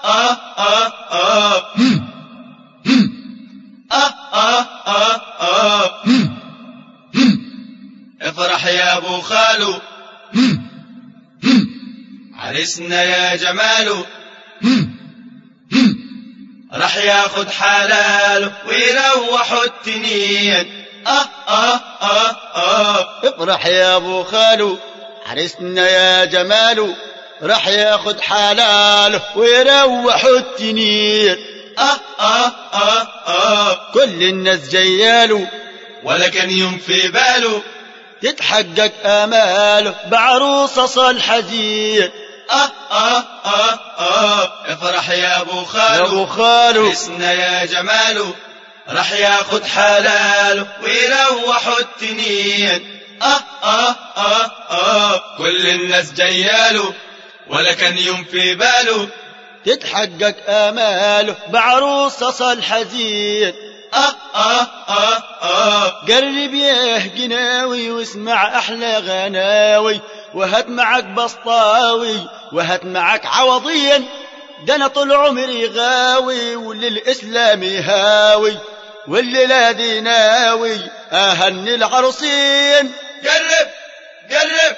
آه آه آه آه آه آه آه افرح يا ابو خالو عرسنا يا جماله راح ياخد حلاله ويروحوا التنين آه آه آه آه افرح يا ابو خالو عرسنا يا جماله راح ياخد حلاله ويروح التنين آه آه آه آه كل الناس جياله ولا كان يوم في باله تتحقق آماله بعروسة صالحة زين آه آه آه آه افرح يا أبو يا خالو أبو خالو حسنا يا جماله راح ياخد حلاله ويروحوا التنين آه آه آه آه كل الناس جياله ولا كان يوم في باله تتحقق آماله بعروسة صالحة زين آه آه آه آه قرب ياه جناوي واسمع أحلى غناوي وهات معك بسطاوي وهات معك عوضيا ده أنا طول عمري غاوي وللإسلام هاوي والليلة دي ناوي أهني العروسين قرب قرب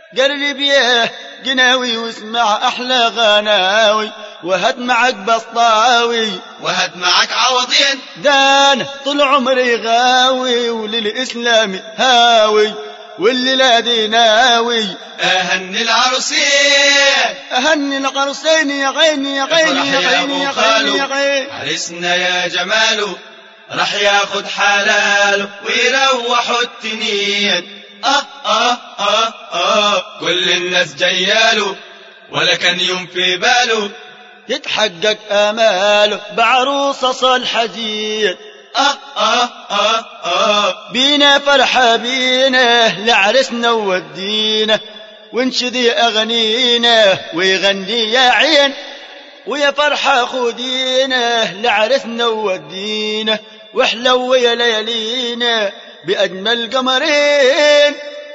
قرب ياه جناوي واسمع أحلى غناوي وهات معك بسطاوي وهات معك عوضين ده أنا طول عمري غاوي وللإسلام هاوي والليلة دي ناوي أهني العروسين أهني القرصين يا غيني يا غيني افرح يا يا غيني يا أبو غيني يا خالو غيني عرسنا يا جماله راح ياخد حلاله ويروحوا التنين آه آه آه آه كل الناس جياله ولا كان يوم في باله يتحقق آماله بعروسة صالحة زين آه آه آه آه بينا فرحة بينا لعرسنا وودينا ونشدي أغنينا ويغني يا عين ويا فرحة خدينا لعرسنا وودينا واحلو يا ليالينا بأجمل قمرين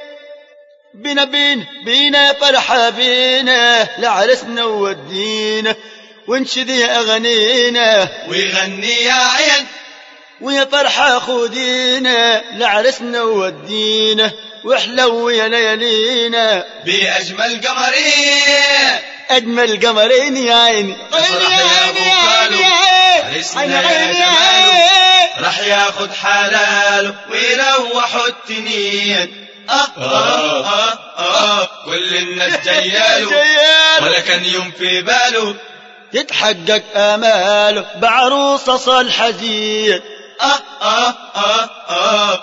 بينا بينا بينا فرحة بينا لعرسنا وودينا ونشدي أغنينا ويغني يا عين ويا فرحة خدينا لعرسنا وودينا واحلو يا ليالينا بأجمل قمرين أجمل قمرين يا عيني افرح يا أبو خالو عرسنا يا جماله راح ياخد حلاله ويروحوا التنين آه آه آه آه كل الناس جياله جيال ولا كان يوم في باله يتحقق آماله بعروسة صالحة زين آه آه آه آه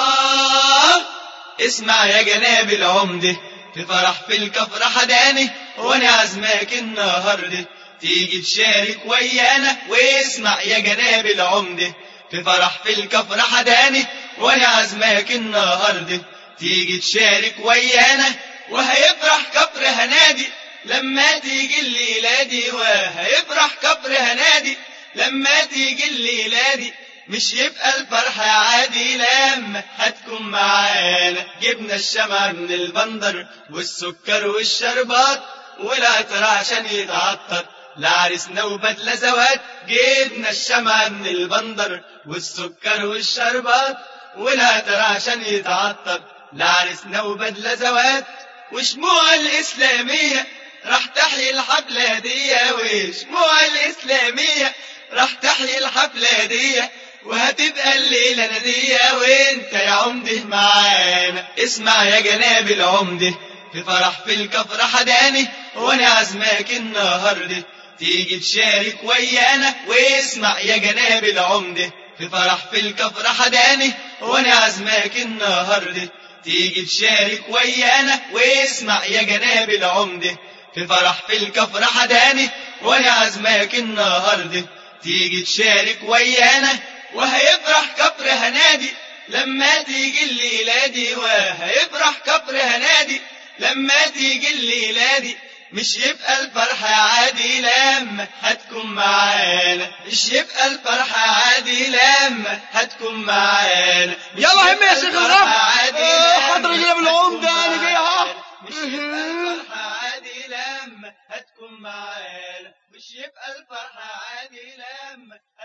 آه اسمع يا جناب العمدة في فرح في الكفر حداني وانا عزمك النهاردة تيجي تشارك ويانا واسمع يا جناب العمدة في فرح في الكفر حداني وانا عزمك النهاردة تيجي تشارك ويانا وهيفرح كفر هنادي لما تيجي الليلة دي وهيفرح كفر هنادي لما تيجي الليلة دي مش يبقى الفرح عادي لما هتكون معانا جبنا الشمع من البندر والسكر والشربات والعطر عشان يتعطر لعرسنا وبدلة زواج جبنا الشمع من البندر والسكر والشربات والعطر عشان يتعطر لعرسنا وبدلة زواج وشموع الإسلامية راح تحيي الحفلة دي وشموع الإسلامية راح تحيي الحفلة دي وهتبقى الليلة نادية وانت يا عمده معانا اسمع يا جناب العمده في فرح في الكفر حداني وانا عزمك النهارده تيجي تشارك ويانا واسمع يا جناب العمده في فرح في الكفر حداني وانا عزمك النهارده تيجي تشارك ويانا واسمع يا جناب العمده في فرح في الكفر حداني وانا عزمك النهارده تيجي تشارك ويانا وهيفرح كفر هنادي لما تيجي الليلة دي وهيفرح كفر هنادي لما تيجي الليلة دي مش يبقى الفرح عادي لما هتكون معانا مش يبقى الفرح عادي لما هتكون معانا مش يلا هم يبقى يا شيخ الفرح الرب. عادي آه، لما حضر جناب هتكون العمدة، أنا جاي أهو. معانا. مش يبقى الفرح عادي لما هتكون معانا مش يبقى الفرحة عادي لما